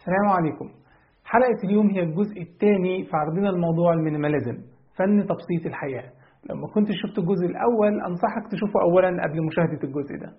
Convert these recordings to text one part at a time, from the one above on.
السلام عليكم حلقة اليوم هي الجزء الثاني في عرضنا الموضوع المينيماليزم فن تبسيط الحياة لما كنت شفت الجزء الأول أنصحك تشوفه أولا قبل مشاهدة الجزء ده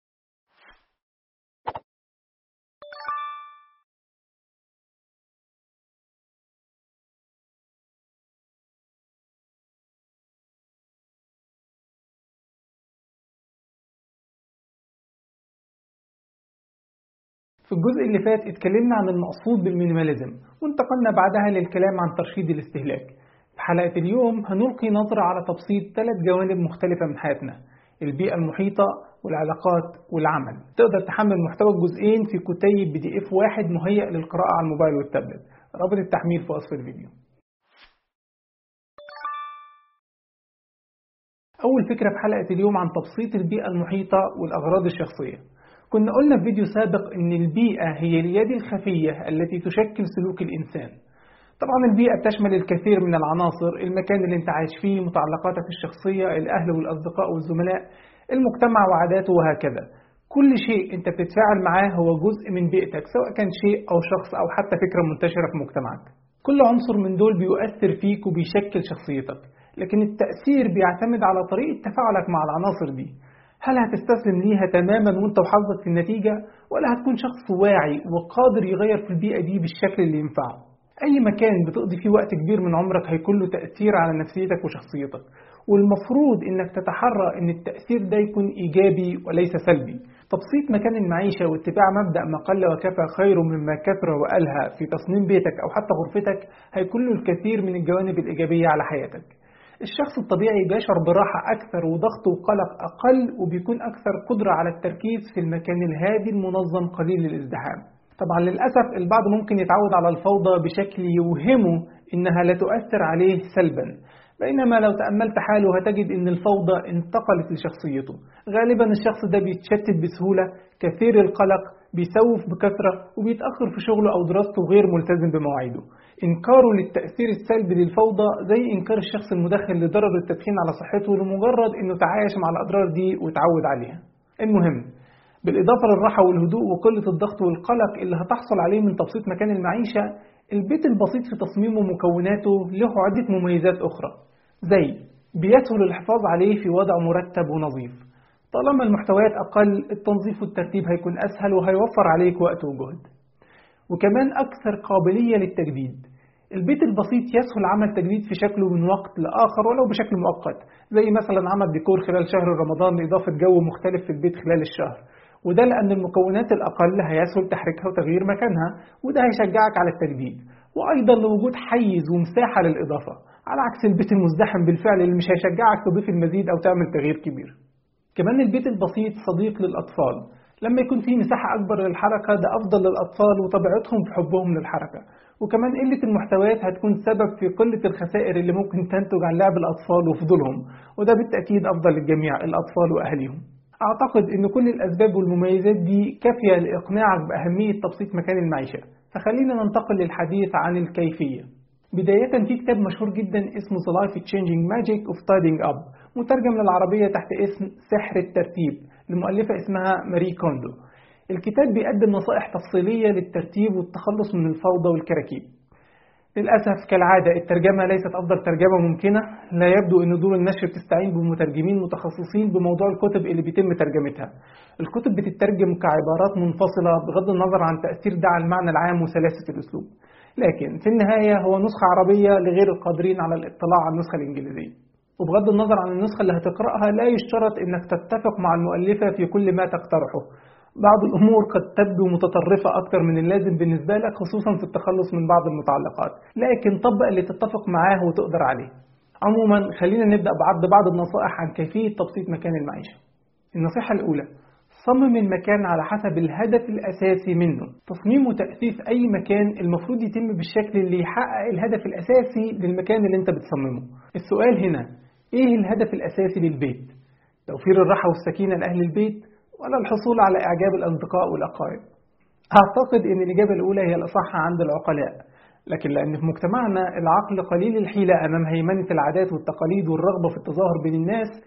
في الجزء اللي فات اتكلمنا عن المقصود بالمينيماليزم وانتقلنا بعدها للكلام عن ترشيد الاستهلاك في حلقة اليوم هنلقي نظرة على تبسيط ثلاث جوانب مختلفة من حياتنا البيئة المحيطة والعلاقات والعمل تقدر تحمل محتوى الجزئين في كتيب بي دي اف واحد مهيأ للقراءة على الموبايل والتابلت رابط التحميل في وصف الفيديو أول فكرة في حلقة اليوم عن تبسيط البيئة المحيطة والأغراض الشخصية كنا قلنا في فيديو سابق أن البيئة هي اليد الخفية التي تشكل سلوك الإنسان طبعا البيئة بتشمل الكثير من العناصر المكان اللي انت عايش فيه متعلقاتك الشخصية الأهل والأصدقاء والزملاء المجتمع وعاداته وهكذا كل شيء انت بتتفاعل معاه هو جزء من بيئتك سواء كان شيء أو شخص أو حتى فكرة منتشرة في مجتمعك كل عنصر من دول بيؤثر فيك وبيشكل شخصيتك لكن التأثير بيعتمد على طريقة تفاعلك مع العناصر دي هل هتستسلم ليها تماما وانت وحظك في النتيجة ولا هتكون شخص واعي وقادر يغير في البيئة دي بالشكل اللي ينفعه أي مكان بتقضي فيه وقت كبير من عمرك هيكون له تأثير على نفسيتك وشخصيتك والمفروض إنك تتحرى إن التأثير ده يكون إيجابي وليس سلبي تبسيط مكان المعيشة واتباع مبدأ ما قل وكفى خير مما كثر وألهى في تصميم بيتك أو حتى غرفتك هيكون له الكثير من الجوانب الإيجابية على حياتك الشخص الطبيعي بيشعر براحة أكثر وضغط وقلق أقل وبيكون أكثر قدرة على التركيز في المكان الهادي المنظم قليل الازدحام طبعا للأسف البعض ممكن يتعود على الفوضى بشكل يوهمه إنها لا تؤثر عليه سلبا بينما لو تأملت حاله هتجد إن الفوضى انتقلت لشخصيته غالبا الشخص ده بيتشتت بسهولة كثير القلق بيسوف بكثرة وبيتأخر في شغله أو دراسته غير ملتزم بمواعيده إنكاره للتأثير السلبي للفوضى زي إنكار الشخص المدخن لضرر التدخين على صحته لمجرد إنه تعايش مع الأضرار دي وتعود عليها المهم بالإضافة للراحة والهدوء وقلة الضغط والقلق اللي هتحصل عليه من تبسيط مكان المعيشة البيت البسيط في تصميمه ومكوناته له عدة مميزات أخرى زي بيسهل الحفاظ عليه في وضع مرتب ونظيف طالما المحتويات أقل التنظيف والترتيب هيكون أسهل وهيوفر عليك وقت وجهد وكمان أكثر قابلية للتجديد البيت البسيط يسهل عمل تجديد في شكله من وقت لآخر ولو بشكل مؤقت زي مثلا عمل ديكور خلال شهر رمضان لإضافة جو مختلف في البيت خلال الشهر وده لأن المكونات الأقل هيسهل تحريكها وتغيير مكانها وده هيشجعك على التجديد وأيضا لوجود حيز ومساحة للإضافة على عكس البيت المزدحم بالفعل اللي مش هيشجعك تضيف المزيد أو تعمل تغيير كبير كمان البيت البسيط صديق للأطفال لما يكون في مساحة أكبر للحركة ده أفضل للأطفال وطبيعتهم في حبهم للحركة وكمان قلة المحتويات هتكون سبب في قلة الخسائر اللي ممكن تنتج عن لعب الأطفال وفضولهم وده بالتأكيد أفضل للجميع الأطفال وأهليهم أعتقد أن كل الأسباب والمميزات دي كافية لإقناعك بأهمية تبسيط مكان المعيشة فخلينا ننتقل للحديث عن الكيفية بداية في كتاب مشهور جدا اسمه The Life Changing Magic of Tidying Up مترجم للعربية تحت اسم سحر الترتيب لمؤلفة اسمها ماري كوندو الكتاب بيقدم نصائح تفصيلية للترتيب والتخلص من الفوضى والكراكيب للأسف كالعادة الترجمة ليست أفضل ترجمة ممكنة لا يبدو أن دور النشر بتستعين بمترجمين متخصصين بموضوع الكتب اللي بيتم ترجمتها الكتب بتترجم كعبارات منفصلة بغض النظر عن تأثير ده على المعنى العام وسلاسة الأسلوب لكن في النهاية هو نسخة عربية لغير القادرين على الاطلاع على النسخة الإنجليزية وبغض النظر عن النسخة اللي هتقرأها لا يشترط أنك تتفق مع المؤلفة في كل ما تقترحه بعض الأمور قد تبدو متطرفة أكثر من اللازم بالنسبة لك خصوصا في التخلص من بعض المتعلقات لكن طبق اللي تتفق معاه وتقدر عليه عموما خلينا نبدأ بعرض بعض النصائح عن كيفية تبسيط مكان المعيشة النصيحة الأولى صمم المكان على حسب الهدف الأساسي منه تصميم وتأسيس أي مكان المفروض يتم بالشكل اللي يحقق الهدف الأساسي للمكان اللي أنت بتصممه السؤال هنا إيه الهدف الأساسي للبيت؟ توفير الراحة والسكينة لأهل البيت ولا الحصول على إعجاب الأصدقاء والأقارب أعتقد أن الإجابة الأولى هي الأصح عند العقلاء لكن لأن في مجتمعنا العقل قليل الحيلة أمام هيمنة العادات والتقاليد والرغبة في التظاهر بين الناس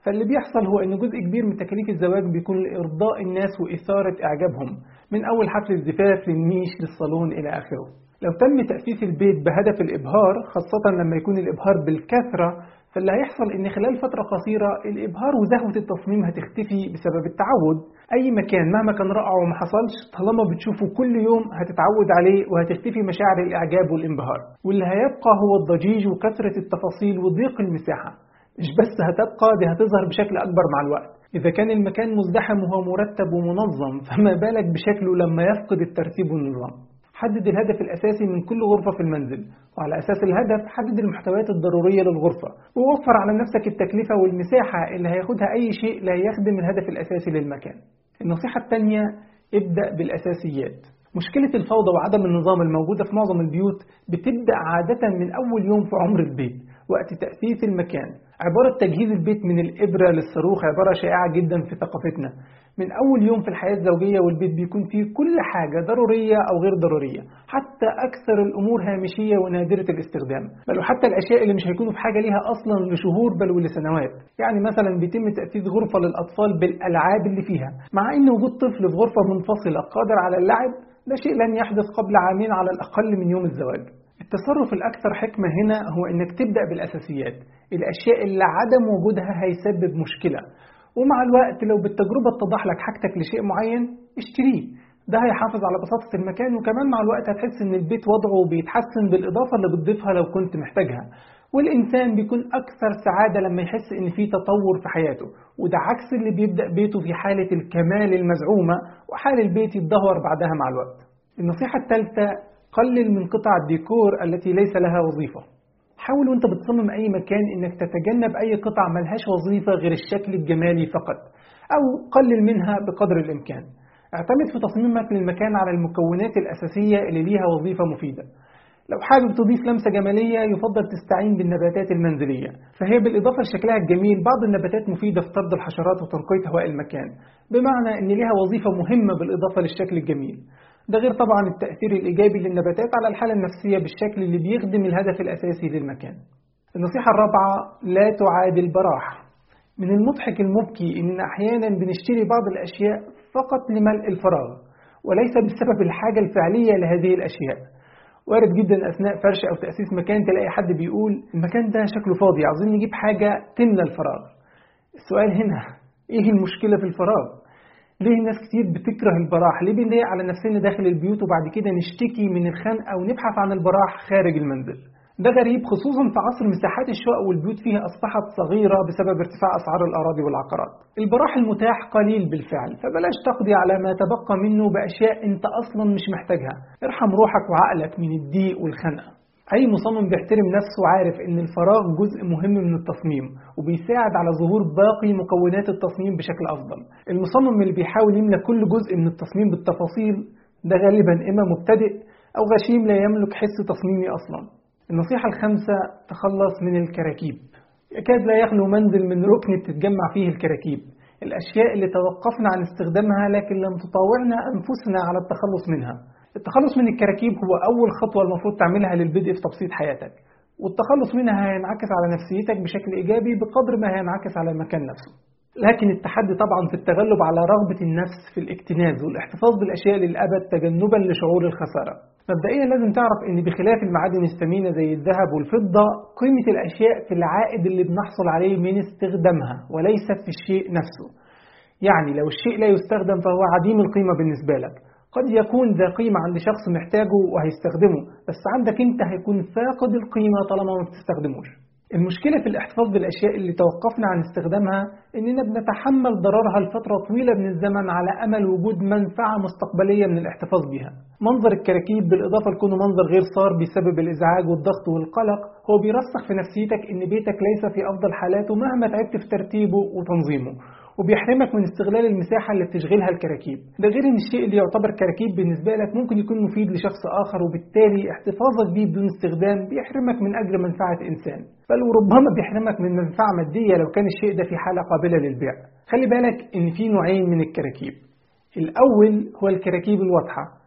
فاللي بيحصل هو ان جزء كبير من تكاليف الزواج بيكون لارضاء الناس واثاره اعجابهم من اول حفل الزفاف للنيش للصالون الى اخره لو تم تأسيس البيت بهدف الإبهار خاصة لما يكون الإبهار بالكثرة فاللي هيحصل ان خلال فترة قصيرة الابهار وزهوة التصميم هتختفي بسبب التعود اي مكان مهما كان رائع وما حصلش طالما بتشوفه كل يوم هتتعود عليه وهتختفي مشاعر الاعجاب والانبهار واللي هيبقى هو الضجيج وكثرة التفاصيل وضيق المساحة مش بس هتبقى دي هتظهر بشكل اكبر مع الوقت إذا كان المكان مزدحم وهو مرتب ومنظم فما بالك بشكله لما يفقد الترتيب والنظام حدد الهدف الأساسي من كل غرفة في المنزل وعلى أساس الهدف حدد المحتويات الضرورية للغرفة ووفر على نفسك التكلفة والمساحة اللي هياخدها أي شيء لا يخدم الهدف الأساسي للمكان النصيحة الثانية ابدأ بالأساسيات مشكلة الفوضى وعدم النظام الموجودة في معظم البيوت بتبدأ عادة من أول يوم في عمر البيت وقت تأسيس المكان عبارة تجهيز البيت من الإبرة للصاروخ عبارة شائعة جدا في ثقافتنا من أول يوم في الحياة الزوجية والبيت بيكون فيه كل حاجة ضرورية أو غير ضرورية حتى أكثر الأمور هامشية ونادرة الاستخدام بل وحتى الأشياء اللي مش هيكونوا في حاجة ليها أصلا لشهور بل ولسنوات يعني مثلا بيتم تأسيس غرفة للأطفال بالألعاب اللي فيها مع أن وجود طفل في غرفة منفصلة قادر على اللعب ده شيء لن يحدث قبل عامين على الأقل من يوم الزواج التصرف الأكثر حكمة هنا هو أنك تبدأ بالأساسيات الأشياء اللي عدم وجودها هيسبب مشكلة ومع الوقت لو بالتجربة اتضح لك حاجتك لشيء معين اشتريه ده هيحافظ على بساطة المكان وكمان مع الوقت هتحس ان البيت وضعه بيتحسن بالإضافة اللي بتضيفها لو كنت محتاجها والإنسان بيكون أكثر سعادة لما يحس إن في تطور في حياته وده عكس اللي بيبدأ بيته في حالة الكمال المزعومة وحال البيت يتدهور بعدها مع الوقت النصيحة الثالثة قلل من قطع الديكور التي ليس لها وظيفة حاول وانت بتصمم اي مكان انك تتجنب اي قطع ملهاش وظيفة غير الشكل الجمالي فقط او قلل منها بقدر الامكان اعتمد في تصميمك للمكان على المكونات الاساسية اللي ليها وظيفة مفيدة لو حابب تضيف لمسة جمالية يفضل تستعين بالنباتات المنزلية فهي بالإضافة لشكلها الجميل بعض النباتات مفيدة في طرد الحشرات وتنقية هواء المكان بمعنى أن لها وظيفة مهمة بالإضافة للشكل الجميل ده غير طبعا التأثير الإيجابي للنباتات على الحالة النفسية بالشكل اللي بيخدم الهدف الأساسي للمكان النصيحة الرابعة لا تعادل براح من المضحك المبكي إن أحيانا بنشتري بعض الأشياء فقط لملء الفراغ وليس بسبب الحاجة الفعلية لهذه الأشياء وارد جدا أثناء فرش أو تأسيس مكان تلاقي حد بيقول المكان ده شكله فاضي عاوزين نجيب حاجة تملى الفراغ السؤال هنا إيه المشكلة في الفراغ؟ ليه ناس كتير بتكره البراح ليه بنضايق على نفسنا داخل البيوت وبعد كده نشتكي من الخنقة ونبحث عن البراح خارج المنزل ده غريب خصوصا في عصر مساحات الشقق والبيوت فيها أصبحت صغيرة بسبب ارتفاع أسعار الأراضي والعقارات البراح المتاح قليل بالفعل فبلاش تقضي على ما تبقى منه بأشياء أنت أصلا مش محتاجها ارحم روحك وعقلك من الضيق والخنقة أي مصمم بيحترم نفسه وعارف إن الفراغ جزء مهم من التصميم وبيساعد على ظهور باقي مكونات التصميم بشكل أفضل. المصمم اللي بيحاول يملى كل جزء من التصميم بالتفاصيل ده غالبا إما مبتدئ أو غشيم لا يملك حس تصميمي أصلا. النصيحة الخامسة تخلص من الكراكيب. يكاد لا يخلو منزل من ركن بتتجمع فيه الكراكيب. الأشياء اللي توقفنا عن استخدامها لكن لم تطاوعنا أنفسنا على التخلص منها. التخلص من الكراكيب هو أول خطوة المفروض تعملها للبدء في تبسيط حياتك والتخلص منها هينعكس على نفسيتك بشكل إيجابي بقدر ما هينعكس على المكان نفسه لكن التحدي طبعا في التغلب على رغبة النفس في الاكتناز والاحتفاظ بالأشياء للأبد تجنبا لشعور الخسارة مبدئيا لازم تعرف ان بخلاف المعادن الثمينة زي الذهب والفضة قيمة الأشياء في العائد اللي بنحصل عليه من استخدامها وليست في الشيء نفسه يعني لو الشيء لا يستخدم فهو عديم القيمة بالنسبة لك قد يكون ذا قيمة عند شخص محتاجه وهيستخدمه بس عندك انت هيكون فاقد القيمة طالما ما بتستخدموش المشكلة في الاحتفاظ بالأشياء اللي توقفنا عن استخدامها إننا بنتحمل ضررها لفترة طويلة من الزمن على أمل وجود منفعة مستقبلية من الاحتفاظ بها منظر الكراكيب بالإضافة لكونه منظر غير صار بسبب الإزعاج والضغط والقلق هو بيرسخ في نفسيتك إن بيتك ليس في أفضل حالاته مهما تعبت في ترتيبه وتنظيمه وبيحرمك من استغلال المساحة اللي بتشغلها الكراكيب ده غير ان الشيء اللي يعتبر كراكيب بالنسبة لك ممكن يكون مفيد لشخص آخر وبالتالي احتفاظك بيه بدون استخدام بيحرمك من أجر منفعة إنسان بل وربما بيحرمك من منفعة مادية لو كان الشيء ده في حالة قابلة للبيع خلي بالك ان في نوعين من الكراكيب الأول هو الكراكيب الواضحة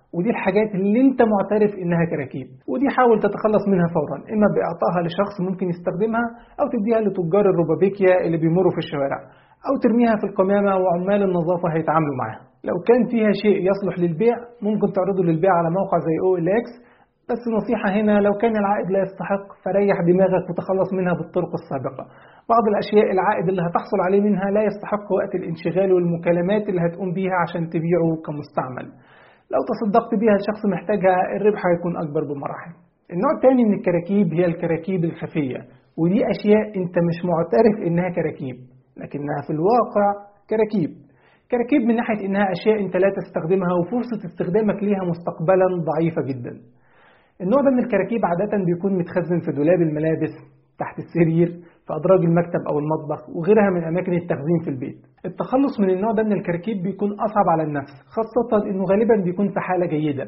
ودي الحاجات اللي انت معترف انها كراكيب ودي حاول تتخلص منها فورا اما باعطائها لشخص ممكن يستخدمها او تديها لتجار الروبابيكيا اللي بيمروا في الشوارع او ترميها في القمامة وعمال النظافة هيتعاملوا معاها لو كان فيها شيء يصلح للبيع ممكن تعرضه للبيع على موقع زي او ال اكس بس نصيحة هنا لو كان العائد لا يستحق فريح دماغك وتخلص منها بالطرق السابقة بعض الأشياء العائد اللي هتحصل عليه منها لا يستحق وقت الانشغال والمكالمات اللي هتقوم بيها عشان تبيعه كمستعمل لو تصدقت بيها لشخص محتاجها الربح هيكون أكبر بمراحل النوع الثاني من الكراكيب هي الكراكيب الخفية ودي أشياء أنت مش معترف إنها كراكيب لكنها في الواقع كراكيب كراكيب من ناحية إنها أشياء أنت لا تستخدمها وفرصة استخدامك ليها مستقبلا ضعيفة جدا النوع ده من الكراكيب عادة بيكون متخزن في دولاب الملابس تحت السرير في أدراج المكتب أو المطبخ وغيرها من أماكن التخزين في البيت التخلص من النوع ده من الكراكيب بيكون أصعب على النفس خاصة إنه غالبا بيكون في حالة جيدة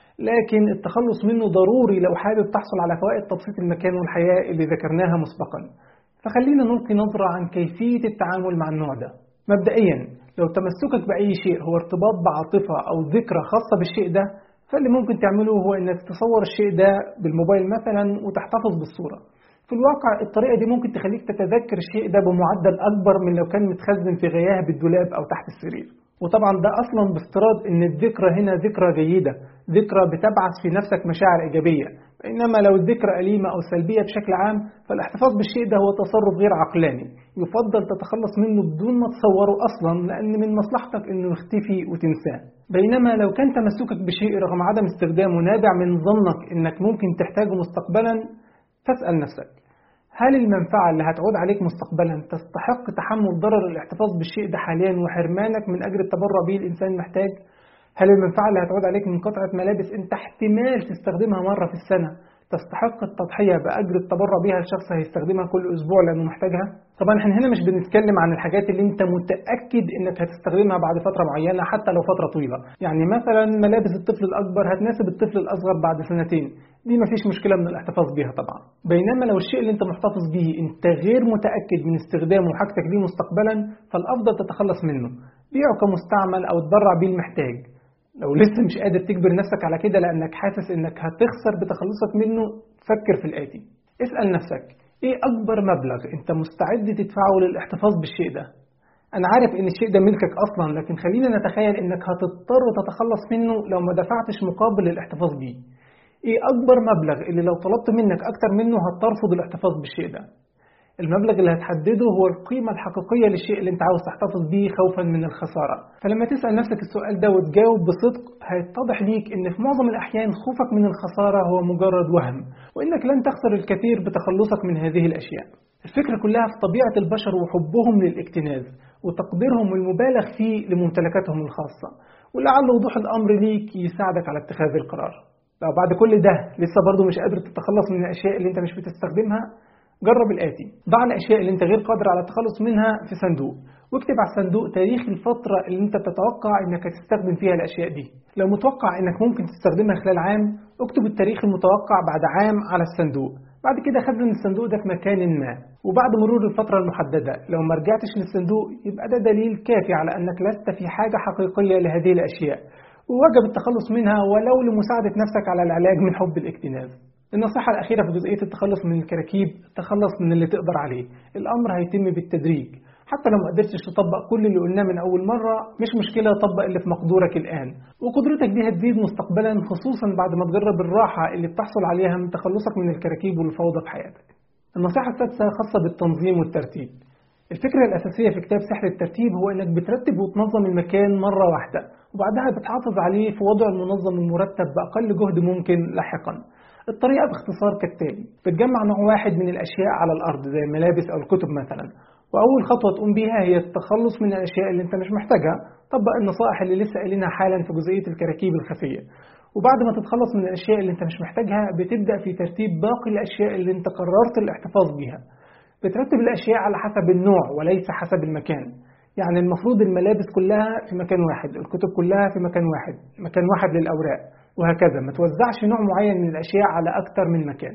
لكن التخلص منه ضروري لو حابب تحصل على فوائد تبسيط المكان والحياة اللي ذكرناها مسبقا فخلينا نلقي نظرة عن كيفية التعامل مع النوع ده مبدئيا لو تمسكك بأي شيء هو ارتباط بعاطفة أو ذكرى خاصة بالشيء ده فاللي ممكن تعمله هو انك تصور الشيء ده بالموبايل مثلا وتحتفظ بالصورة في الواقع الطريقة دي ممكن تخليك تتذكر الشيء ده بمعدل أكبر من لو كان متخزن في غياه بالدولاب أو تحت السرير وطبعا ده أصلا بافتراض أن الذكرى هنا ذكرى جيدة ذكرى بتبعث في نفسك مشاعر إيجابية إنما لو الذكرى أليمة أو سلبية بشكل عام فالاحتفاظ بالشيء ده هو تصرف غير عقلاني يفضل تتخلص منه بدون ما تصوره أصلا لأن من مصلحتك أنه يختفي وتنساه بينما لو كان تمسكك بشيء رغم عدم استخدامه نابع من ظنك أنك ممكن تحتاجه مستقبلا فاسأل نفسك هل المنفعة اللي هتعود عليك مستقبلا تستحق تحمل ضرر الاحتفاظ بالشيء ده حاليا وحرمانك من أجل التبرع به الإنسان محتاج؟ هل المنفعة اللي هتعود عليك من قطعة ملابس أنت احتمال تستخدمها مرة في السنة تستحق التضحية بأجر التبرع بها لشخص هيستخدمها كل أسبوع لأنه محتاجها؟ طبعا احنا هنا مش بنتكلم عن الحاجات اللي انت متأكد انك هتستخدمها بعد فترة معينة حتى لو فترة طويلة يعني مثلا ملابس الطفل الأكبر هتناسب الطفل الأصغر بعد سنتين دي مفيش مشكلة من الاحتفاظ بيها طبعا بينما لو الشيء اللي انت محتفظ به انت غير متأكد من استخدامه وحاجتك ليه مستقبلا فالأفضل تتخلص منه بيعه كمستعمل أو تبرع بيه المحتاج لو لسه مش قادر تجبر نفسك على كده لأنك حاسس إنك هتخسر بتخلصك منه فكر في الآتي اسأل نفسك إيه أكبر مبلغ أنت مستعد تدفعه للاحتفاظ بالشيء ده أنا عارف إن الشيء ده ملكك أصلا لكن خلينا نتخيل إنك هتضطر تتخلص منه لو ما دفعتش مقابل الاحتفاظ بيه إيه أكبر مبلغ اللي لو طلبت منك أكتر منه هترفض الاحتفاظ بالشيء ده المبلغ اللي هتحدده هو القيمة الحقيقية للشيء اللي انت عاوز تحتفظ بيه خوفا من الخسارة فلما تسأل نفسك السؤال ده وتجاوب بصدق هيتضح ليك ان في معظم الأحيان خوفك من الخسارة هو مجرد وهم وانك لن تخسر الكثير بتخلصك من هذه الأشياء الفكرة كلها في طبيعة البشر وحبهم للاكتناز وتقديرهم المبالغ فيه لممتلكاتهم الخاصة ولعل وضوح الأمر ليك يساعدك على اتخاذ القرار لو بعد كل ده لسه برضه مش قادر تتخلص من الأشياء اللي انت مش بتستخدمها جرب الآتي ضع الأشياء اللي أنت غير قادر على التخلص منها في صندوق واكتب على الصندوق تاريخ الفترة اللي أنت تتوقع أنك هتستخدم فيها الأشياء دي لو متوقع أنك ممكن تستخدمها خلال عام اكتب التاريخ المتوقع بعد عام على الصندوق بعد كده خزن الصندوق ده في مكان ما وبعد مرور الفترة المحددة لو ما رجعتش للصندوق يبقى ده دليل كافي على أنك لست في حاجة حقيقية لهذه الأشياء ووجب التخلص منها ولو لمساعدة نفسك على العلاج من حب الاكتناز النصيحة الأخيرة في جزئية التخلص من الكراكيب تخلص من اللي تقدر عليه الأمر هيتم بالتدريج حتى لو ما قدرتش تطبق كل اللي قلناه من أول مرة مش مشكلة طبق اللي في مقدورك الآن وقدرتك دي هتزيد مستقبلا خصوصا بعد ما تجرب الراحة اللي بتحصل عليها من تخلصك من الكراكيب والفوضى في حياتك النصيحة السادسة خاصة بالتنظيم والترتيب الفكرة الأساسية في كتاب سحر الترتيب هو إنك بترتب وتنظم المكان مرة واحدة وبعدها بتحافظ عليه في وضع المنظم المرتب بأقل جهد ممكن لاحقا الطريقة باختصار كالتالي بتجمع نوع واحد من الأشياء على الأرض زي الملابس أو الكتب مثلا وأول خطوة تقوم بيها هي التخلص من الأشياء اللي أنت مش محتاجها طبق النصائح اللي لسه قايلينها حالا في جزئية الكراكيب الخفية وبعد ما تتخلص من الأشياء اللي أنت مش محتاجها بتبدأ في ترتيب باقي الأشياء اللي أنت قررت الاحتفاظ بيها بترتب الأشياء على حسب النوع وليس حسب المكان يعني المفروض الملابس كلها في مكان واحد الكتب كلها في مكان واحد مكان واحد للأوراق وهكذا ما توزعش نوع معين من الأشياء على أكثر من مكان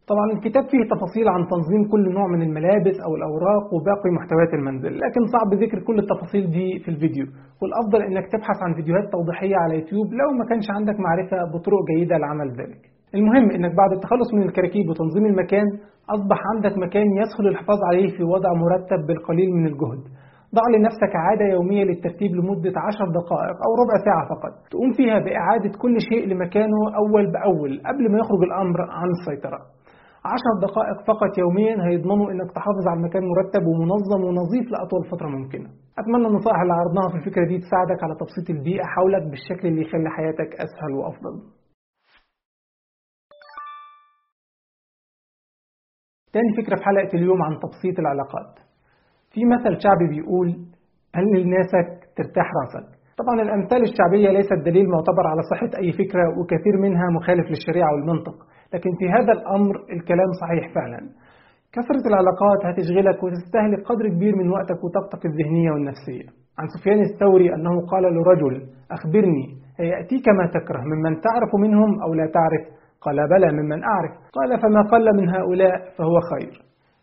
طبعا الكتاب فيه تفاصيل عن تنظيم كل نوع من الملابس أو الأوراق وباقي محتويات المنزل لكن صعب ذكر كل التفاصيل دي في الفيديو والأفضل أنك تبحث عن فيديوهات توضيحية على يوتيوب لو ما كانش عندك معرفة بطرق جيدة لعمل ذلك المهم أنك بعد التخلص من الكراكيب وتنظيم المكان أصبح عندك مكان يسهل الحفاظ عليه في وضع مرتب بالقليل من الجهد ضع لنفسك عادة يومية للترتيب لمدة عشر دقائق أو ربع ساعة فقط تقوم فيها بإعادة كل شيء لمكانه أول بأول قبل ما يخرج الأمر عن السيطرة عشر دقائق فقط يوميا هيضمنوا انك تحافظ على المكان مرتب ومنظم ونظيف لأطول فترة ممكنة أتمنى النصائح اللي عرضناها في الفكرة دي تساعدك على تبسيط البيئة حولك بالشكل اللي يخلي حياتك أسهل وأفضل تاني فكرة في حلقة اليوم عن تبسيط العلاقات في مثل شعبي بيقول قلل ناسك ترتاح راسك طبعا الأمثال الشعبية ليست دليل معتبر على صحة أي فكرة وكثير منها مخالف للشريعة والمنطق لكن في هذا الأمر الكلام صحيح فعلا كثرة العلاقات هتشغلك وتستهلك قدر كبير من وقتك وطاقتك الذهنية والنفسية عن سفيان الثوري أنه قال لرجل أخبرني هيأتيك ما تكره ممن تعرف منهم أو لا تعرف قال بلى ممن أعرف قال فما قل من هؤلاء فهو خير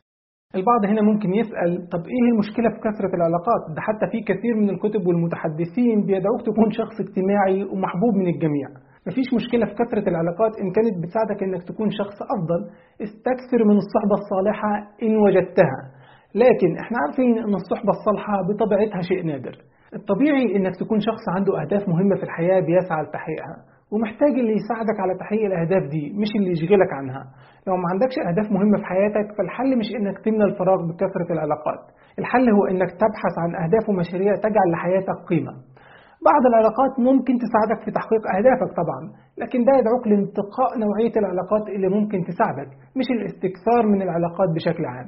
البعض هنا ممكن يسأل طب إيه المشكلة في كثرة العلاقات ده حتى في كثير من الكتب والمتحدثين بيدعوك تكون شخص اجتماعي ومحبوب من الجميع مفيش مشكلة في كثرة العلاقات إن كانت بتساعدك إنك تكون شخص أفضل استكثر من الصحبة الصالحة إن وجدتها لكن إحنا عارفين إن الصحبة الصالحة بطبيعتها شيء نادر الطبيعي إنك تكون شخص عنده أهداف مهمة في الحياة بيسعى لتحقيقها ومحتاج اللي يساعدك على تحقيق الأهداف دي مش اللي يشغلك عنها لو ما عندكش أهداف مهمة في حياتك فالحل مش إنك تملى الفراغ بكثرة العلاقات الحل هو إنك تبحث عن أهداف ومشاريع تجعل لحياتك قيمة بعض العلاقات ممكن تساعدك في تحقيق أهدافك طبعا لكن ده يدعوك لانتقاء نوعية العلاقات اللي ممكن تساعدك مش الاستكثار من العلاقات بشكل عام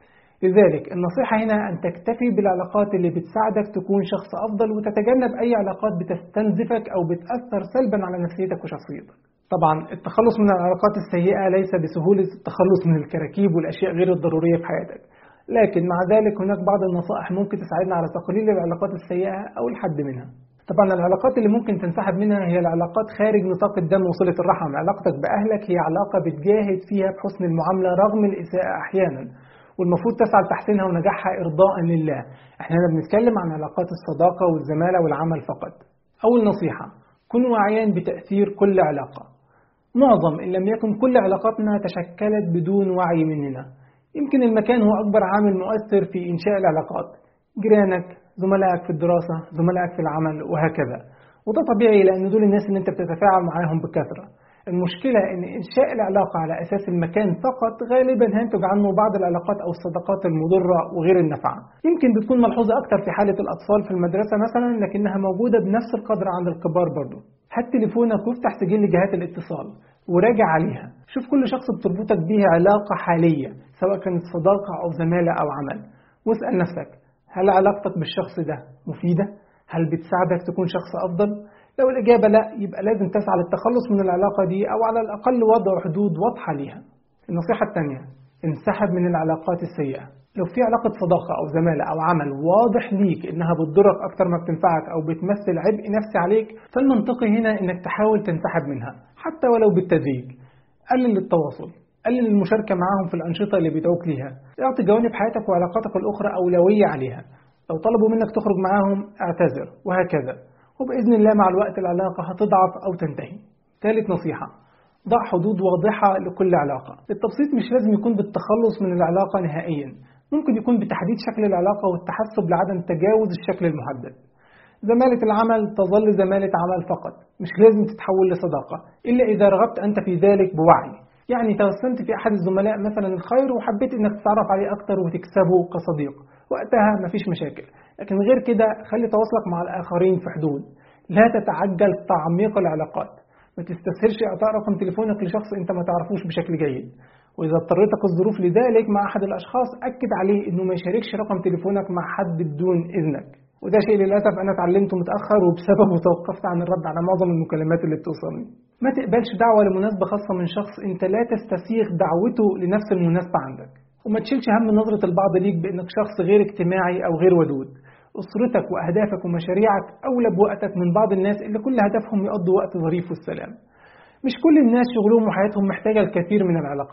لذلك النصيحة هنا أن تكتفي بالعلاقات اللي بتساعدك تكون شخص أفضل وتتجنب أي علاقات بتستنزفك أو بتأثر سلبا على نفسيتك وشخصيتك طبعا التخلص من العلاقات السيئة ليس بسهولة التخلص من الكراكيب والأشياء غير الضرورية في حياتك لكن مع ذلك هناك بعض النصائح ممكن تساعدنا على تقليل العلاقات السيئة أو الحد منها طبعا العلاقات اللي ممكن تنسحب منها هي العلاقات خارج نطاق الدم وصلة الرحم علاقتك بأهلك هي علاقة بتجاهد فيها بحسن المعاملة رغم الإساءة أحيانا والمفروض تسعى لتحسينها ونجاحها إرضاء لله احنا هنا بنتكلم عن علاقات الصداقة والزمالة والعمل فقط أول نصيحة كن واعيا بتأثير كل علاقة معظم إن لم يكن كل علاقاتنا تشكلت بدون وعي مننا يمكن المكان هو أكبر عامل مؤثر في إنشاء العلاقات جيرانك زملائك في الدراسة زملائك في العمل وهكذا وده طبيعي لأن دول الناس اللي أنت بتتفاعل معاهم بكثرة المشكلة إن إنشاء العلاقة على أساس المكان فقط غالبا هينتج عنه بعض العلاقات أو الصداقات المضرة وغير النافعة يمكن بتكون ملحوظة أكثر في حالة الأطفال في المدرسة مثلا لكنها موجودة بنفس القدر عند الكبار برضه هات تليفونك وافتح سجل جهات الاتصال وراجع عليها شوف كل شخص بتربطك به علاقة حالية سواء كانت صداقة أو زمالة أو عمل واسأل نفسك هل علاقتك بالشخص ده مفيدة؟ هل بتساعدك تكون شخص أفضل؟ لو الإجابة لا يبقى لازم تسعى للتخلص من العلاقة دي أو على الأقل وضع حدود واضحة ليها النصيحة الثانية انسحب من العلاقات السيئة لو في علاقة صداقة أو زمالة أو عمل واضح ليك إنها بتضرك أكتر ما بتنفعك أو بتمثل عبء نفسي عليك فالمنطقي هنا إنك تحاول تنسحب منها حتى ولو بالتدريج قلل التواصل قلل المشاركة معاهم في الأنشطة اللي بيدعوك ليها اعطي جوانب حياتك وعلاقاتك الأخرى أولوية عليها لو طلبوا منك تخرج معاهم اعتذر وهكذا وبإذن الله مع الوقت العلاقة هتضعف أو تنتهي ثالث نصيحة ضع حدود واضحة لكل علاقة التبسيط مش لازم يكون بالتخلص من العلاقة نهائيا ممكن يكون بتحديد شكل العلاقة والتحسب لعدم تجاوز الشكل المحدد زمالة العمل تظل زمالة عمل فقط مش لازم تتحول لصداقة إلا إذا رغبت أنت في ذلك بوعي يعني توسمت في أحد الزملاء مثلا الخير وحبيت إنك تتعرف عليه أكتر وتكسبه كصديق وقتها مفيش مشاكل لكن غير كده خلي تواصلك مع الآخرين في حدود لا تتعجل تعميق العلاقات ما تستسهلش إعطاء رقم تليفونك لشخص أنت ما تعرفوش بشكل جيد وإذا اضطرتك الظروف لذلك مع أحد الأشخاص أكد عليه إنه ما يشاركش رقم تليفونك مع حد بدون إذنك وده شيء للأسف أنا اتعلمته متأخر وبسببه توقفت عن الرد على معظم المكالمات اللي بتوصلني ما تقبلش دعوة لمناسبة خاصة من شخص أنت لا تستسيغ دعوته لنفس المناسبة عندك وما تشيلش هم نظرة البعض ليك بأنك شخص غير اجتماعي أو غير ودود أسرتك وأهدافك ومشاريعك أولى بوقتك من بعض الناس اللي كل هدفهم يقضوا وقت ظريف والسلام مش كل الناس شغلهم وحياتهم محتاجة الكثير من العلاقات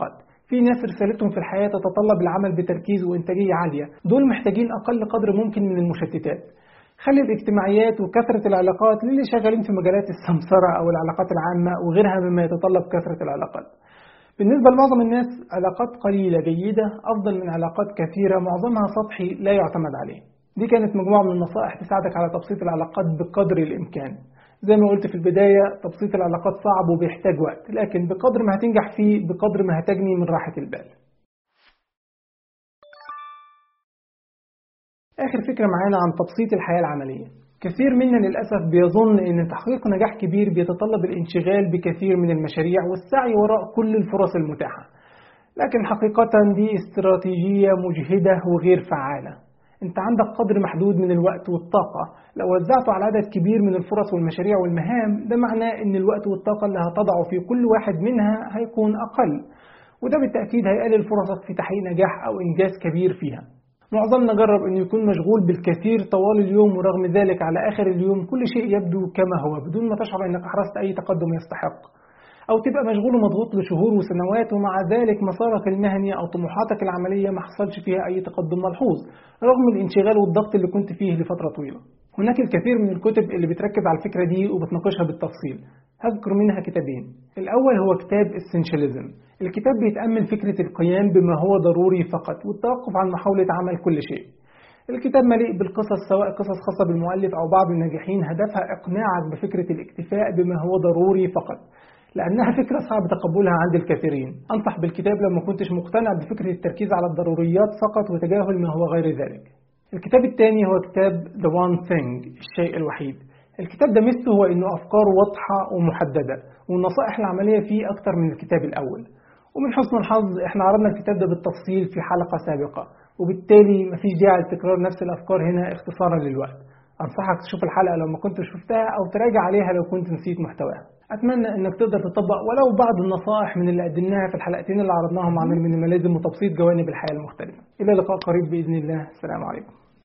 في ناس رسالتهم في الحياة تتطلب العمل بتركيز وإنتاجية عالية دول محتاجين أقل قدر ممكن من المشتتات خلي الاجتماعيات وكثرة العلاقات للي شغالين في مجالات السمسرة أو العلاقات العامة وغيرها مما يتطلب كثرة العلاقات بالنسبة لمعظم الناس علاقات قليلة جيدة أفضل من علاقات كثيرة معظمها سطحي لا يعتمد عليه دي كانت مجموعة من النصائح تساعدك على تبسيط العلاقات بقدر الإمكان زي ما قلت في البداية تبسيط العلاقات صعب وبيحتاج وقت لكن بقدر ما هتنجح فيه بقدر ما هتجني من راحة البال آخر فكرة معانا عن تبسيط الحياة العملية كثير منا للأسف بيظن أن تحقيق نجاح كبير بيتطلب الانشغال بكثير من المشاريع والسعي وراء كل الفرص المتاحة لكن حقيقة دي استراتيجية مجهدة وغير فعالة انت عندك قدر محدود من الوقت والطاقة لو وزعته على عدد كبير من الفرص والمشاريع والمهام ده معناه ان الوقت والطاقة اللي هتضعه في كل واحد منها هيكون أقل وده بالتأكيد هيقلل فرصك في تحقيق نجاح أو إنجاز كبير فيها معظمنا جرب أن يكون مشغول بالكثير طوال اليوم ورغم ذلك على آخر اليوم كل شيء يبدو كما هو بدون ما تشعر أنك أحرزت أي تقدم يستحق أو تبقى مشغول ومضغوط لشهور وسنوات ومع ذلك مسارك المهني أو طموحاتك العملية ما حصلش فيها أي تقدم ملحوظ رغم الانشغال والضغط اللي كنت فيه لفترة طويلة هناك الكثير من الكتب اللي بتركز على الفكرة دي وبتناقشها بالتفصيل هذكر منها كتابين الأول هو كتاب Essentialism الكتاب بيتأمل فكرة القيام بما هو ضروري فقط والتوقف عن محاولة عمل كل شيء الكتاب مليء بالقصص سواء قصص خاصة بالمؤلف أو بعض الناجحين هدفها إقناعك بفكرة الاكتفاء بما هو ضروري فقط لأنها فكرة صعب تقبلها عند الكثيرين أنصح بالكتاب لو ما كنتش مقتنع بفكرة التركيز على الضروريات فقط وتجاهل ما هو غير ذلك الكتاب الثاني هو كتاب The One Thing الشيء الوحيد الكتاب ده ميزته هو انه افكاره واضحه ومحدده والنصائح العمليه فيه اكتر من الكتاب الاول ومن حسن الحظ احنا عرضنا الكتاب ده بالتفصيل في حلقه سابقه وبالتالي مفيش داعي لتكرار نفس الافكار هنا اختصارا للوقت انصحك تشوف الحلقه لو ما كنت شفتها او تراجع عليها لو كنت نسيت محتواها اتمنى انك تقدر تطبق ولو بعض النصائح من اللي قدمناها في الحلقتين اللي عرضناهم عن المينيماليزم وتبسيط جوانب الحياه المختلفه الى لقاء قريب باذن الله السلام عليكم